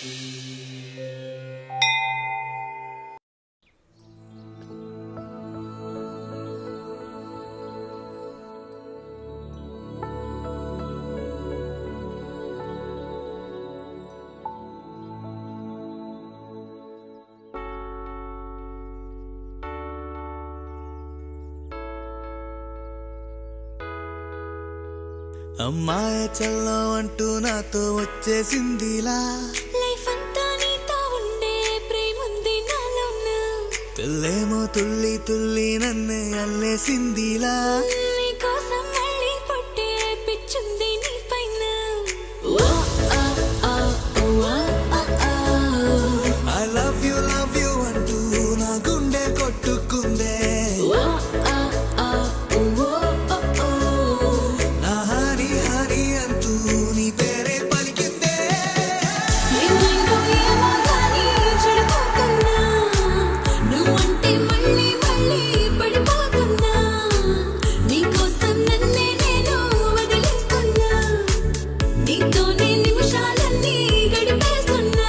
అమ్మాయ చల్లో అంటూ నాతో వచ్చేసిందిలా లైఫ్ అంతా నీతో ఉండే ప్రేముంది నాలోన పిల్లేమో తుల్లి తుల్లి నన్ను అల్లేసిందిలా నీ కోసం మళ్ళీ పుట్టే పిచ్చుంది నీ పైన ఓ ఆ ఆ ఓ ఆ ఆ ఆ I love you love you అంటూ నా గుండె కొట్టుకుందే ఓ ఆ ఆ ఓ ఓ ఓ నా హరి హరి అంటూ నీ పేరే పలికిందే ఏమైందో ఏమో కానీ చెడిపోతున్నా నువ్వంటే మళ్ళీ మళ్ళీ పడిపోతున్నా నీకోసం నన్నే నేను వదిలేస్తున్నా నీతోనే నిమిషాలన్నీ గడిపేస్తున్నా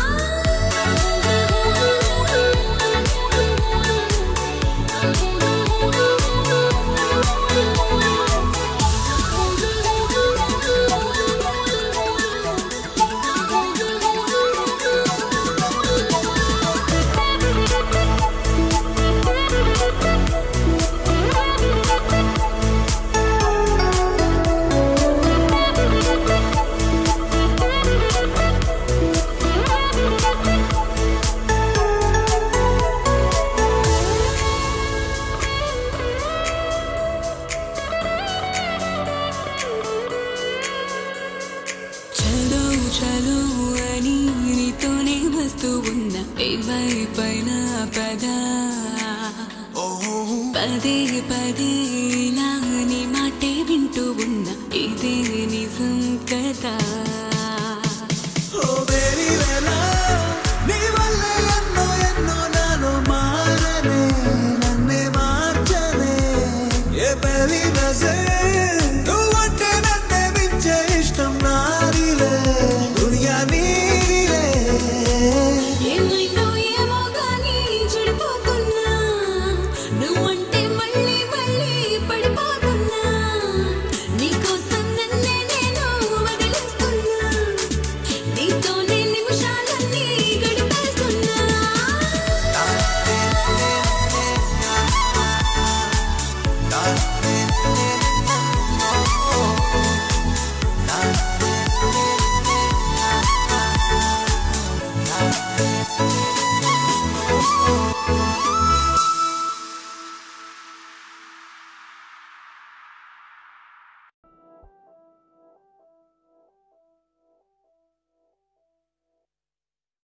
చలో చలో అని నీతోనే వస్తూ ఉన్నా ఏవైపైన పద పదే పదే నా నీ మాటే వింటూ ఉన్నా ఇదే నిజం కదా